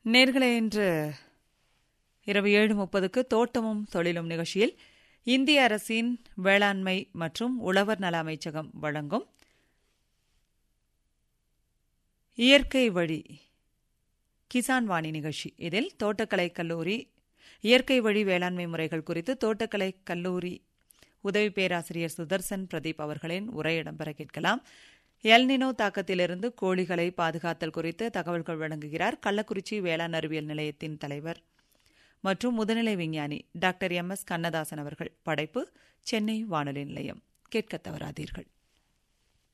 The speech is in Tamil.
நேர்களே இன்று இரவு ஏழு முப்பதுக்கு தோட்டமும் தொழிலும் நிகழ்ச்சியில் இந்திய அரசின் வேளாண்மை மற்றும் உழவர் நல அமைச்சகம் வழங்கும் இயற்கை வழி கிசான் வாணி நிகழ்ச்சி இதில் தோட்டக்கலை கல்லூரி இயற்கை வழி வேளாண்மை முறைகள் குறித்து தோட்டக்கலை கல்லூரி உதவி பேராசிரியர் சுதர்சன் பிரதீப் அவர்களின் உரை இடம்பெற கேட்கலாம் எல்னினோ தாக்கத்திலிருந்து கோழிகளை பாதுகாத்தல் குறித்து தகவல்கள் வழங்குகிறார் கள்ளக்குறிச்சி வேளாண் அறிவியல் நிலையத்தின் தலைவர் மற்றும் முதுநிலை விஞ்ஞானி டாக்டர் எம் எஸ் கண்ணதாசன் அவர்கள் படைப்பு சென்னை வானொலி நிலையம் கேட்க தவறாதீர்கள்